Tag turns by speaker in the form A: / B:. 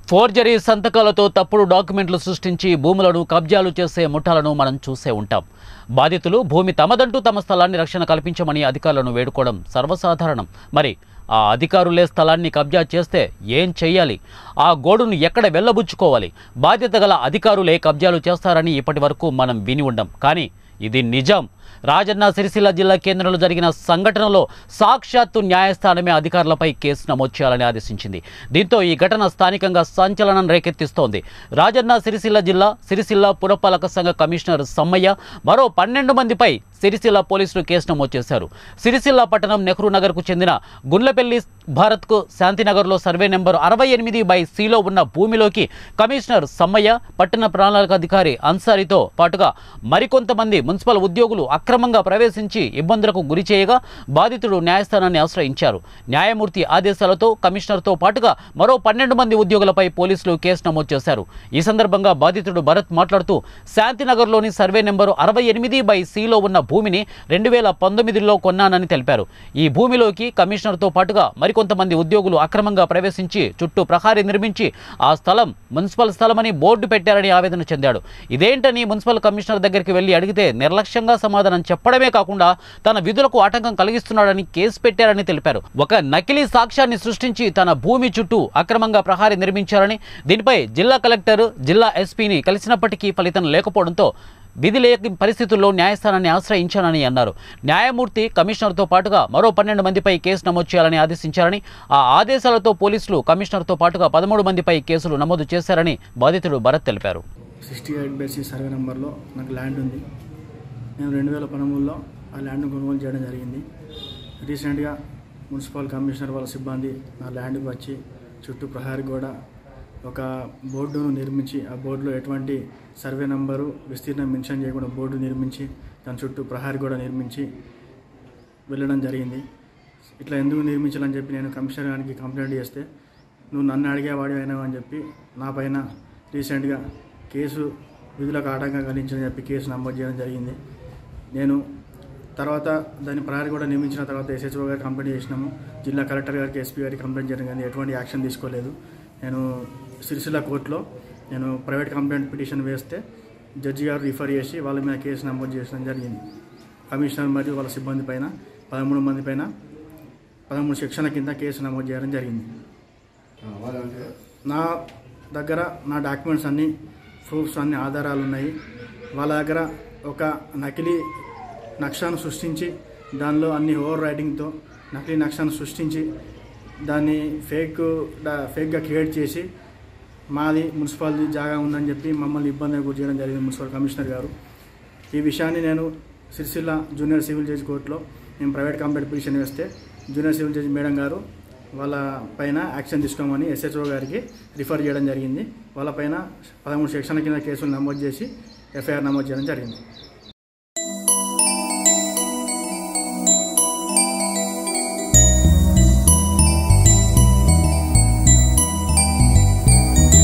A: forgery సంతకాలతో తప్పుడు డాక్యుమెంట్లు సృష్టించి భూములను కబ్జాలు చేసే ముఠాలను మనం చూసే ఉంటాం బాధితులు భూమి తమదంటూ తమ స్థలాన్ని రక్షణ కల్పించమని అధికారులను వేడుకోవడం సర్వసాధారణం మరి ఆ అధికారులే స్థలాన్ని కబ్జా చేస్తే ఏం చెయ్యాలి ఆ గోడును ఎక్కడ వెళ్ళబుచ్చుకోవాలి బాధ్యత గల అధికారులే కబ్జాలు చేస్తారని ఇప్పటి వరకు మనం విని ఉండం కానీ ఇది నిజం రాజన్న సిరిసిల్ల జిల్లా కేంద్రంలో జరిగిన సంఘటనలో సాక్షాత్తు న్యాయస్థానమే అధికారులపై కేసు నమోదు చేయాలని ఆదేశించింది దీంతో ఈ ఘటన స్థానికంగా సంచలనం రేకెత్తిస్తోంది రాజన్న సిరిసిల్ల జిల్లా సిరిసిల్ల పురపాలక సంఘ కమిషనర్ సమ్మయ్య మరో పన్నెండు మందిపై సిరిసిల్ల పోలీసులు కేసు నమోదు చేశారు సిరిసిల్ల పట్టణం నెహ్రూ నగర్కు చెందిన గుండ్లపల్లి భారత్కు శాంతినగర్లో సర్వే నెంబర్ అరవై ఎనిమిది బై సిలో ఉన్న భూమిలోకి కమిషనర్ సమ్మయ్య పట్టణ ప్రణాళిక అధికారి అన్సారీతో పాటుగా మరికొంతమంది మున్సిపల్ ఉద్యోగులు అక్రమంగా ప్రవేశించి ఇబ్బందులకు గురి చేయగా బాధితుడు న్యాయస్థానాన్ని ఆశ్రయించారు న్యాయమూర్తి ఆదేశాలతో కమిషనర్తో పాటుగా మరో పన్నెండు మంది ఉద్యోగులపై పోలీసులు కేసు నమోదు చేశారు ఈ సందర్భంగా బాధితుడు భరత్ మాట్లాడుతూ శాంతినగర్లోని సర్వే నెంబరు అరవై ఎనిమిది బై సిలో ఉన్న భూమిని రెండు వేల పంతొమ్మిదిలో కొన్నానని తెలిపారు ఈ భూమిలోకి కమిషనర్తో పాటుగా మరికొంతమంది ఉద్యోగులు అక్రమంగా ప్రవేశించి చుట్టూ ప్రహారీ నిర్మించి ఆ స్థలం మున్సిపల్ స్థలమని బోర్డు పెట్టారని ఆవేదన చెందాడు ఇదేంటని మున్సిపల్ కమిషనర్ దగ్గరికి వెళ్లి అడిగితే నిర్లక్ష్యంగా సమాధానం చెప్పడమే కాకుండా తన విధులకు ఆటంకం కలిగిస్తున్నాడని కేసు పెట్టారని తెలిపారు ఒక నకిలీ సాక్ష్యాన్ని సృష్టించి తన భూమి చుట్టూ అక్రమంగా ప్రహారీ నిర్మించారని దీనిపై జిల్లా కలెక్టర్ జిల్లా ఎస్పీని కలిసినప్పటికీ ఫలితం లేకపోవడంతో విధి లేని పరిస్థితుల్లో న్యాయస్థానాన్ని ఆశ్రయించానని అన్నారు న్యాయమూర్తి కమిషనర్తో పాటుగా మరో పన్నెండు మందిపై కేసు నమోదు చేయాలని ఆదేశించారని ఆ ఆదేశాలతో పోలీసులు కమిషనర్తో పాటుగా పదమూడు మందిపై కేసులు నమోదు చేశారని బాధితుడు భరత్ తెలిపారు
B: సిక్స్టీ ఎయిట్ బేసి సర్వే నెంబర్లో నాకు ల్యాండ్ ఉంది నేను రెండు వేల పదమూడులో ఆ ల్యాండ్ కొనుగోలు చేయడం జరిగింది రీసెంట్గా మున్సిపల్ కమిషనర్ వాళ్ళ సిబ్బంది నా ల్యాండ్కి వచ్చి చుట్టూ ప్రహారీ గోడ ఒక బోర్డును నిర్మించి ఆ బోర్డులో ఎటువంటి సర్వే నంబరు విస్తీర్ణం మెన్షన్ చేయకుండా బోర్డు నిర్మించి దాని చుట్టూ ప్రహారీ గోడ నిర్మించి వెళ్ళడం జరిగింది ఇట్లా ఎందుకు నిర్మించాలని చెప్పి నేను కమిషనర్ గారికి కంప్లైంట్ చేస్తే నువ్వు నన్ను అడిగేవాడి అయినావు అని చెప్పి నా పైన రీసెంట్గా కేసు విధులకు ఆటంకం కలిగించని చెప్పి కేసు నమోదు చేయడం జరిగింది నేను తర్వాత దాని ప్రహారీ కూడా నియమించిన తర్వాత ఎస్హెచ్ఓ గారికి కంప్లైంట్ చేసినాము జిల్లా కలెక్టర్ గారికి ఎస్పీ గారికి కంప్లైంట్ చేయడం కానీ ఎటువంటి యాక్షన్ తీసుకోలేదు నేను సిరిసిల్ల కోర్టులో నేను ప్రైవేట్ కంప్లైంట్ పిటిషన్ వేస్తే జడ్జి గారు రిఫర్ చేసి వాళ్ళ మీద కేసు నమోదు చేయడం జరిగింది కమిషనర్ మరియు వాళ్ళ సిబ్బంది పైన పదమూడు మంది పైన పదమూడు సెక్షన్ల కింద కేసు నమోదు చేయడం జరిగింది నా దగ్గర నా డాక్యుమెంట్స్ అన్నీ ప్రూఫ్స్ అన్ని ఆధారాలు ఉన్నాయి వాళ్ళ దగ్గర ఒక నకిలీ నక్షాను సృష్టించి దానిలో అన్ని ఓవర్ రైటింగ్తో నకిలీ నక్షాను సృష్టించి దాన్ని ఫేక్ డా- ఫేక్గా క్రియేట్ చేసి మాది మున్సిపాలిటీ జాగా ఉందని చెప్పి మమ్మల్ని ఇబ్బంది గురి చేయడం జరిగింది మున్సిపల్ కమిషనర్ గారు ఈ విషయాన్ని నేను సిరిసిల్ల జూనియర్ సివిల్ జడ్జి కోర్టులో నేను ప్రైవేట్ కంప్లైంట్ పిటిషన్ వేస్తే junior civil judge madam garu వాళ్ళ పైన యాక్షన్ తీసుకోమని ఎస్హెచ్ఓ గారికి రిఫర్ చేయడం జరిగింది వాళ్ళ పైన పదమూడు సెక్షన్ల కింద కేసులు నమోదు చేసి ఎఫ్ఐఆర్ నమోదు చేయడం జరిగింది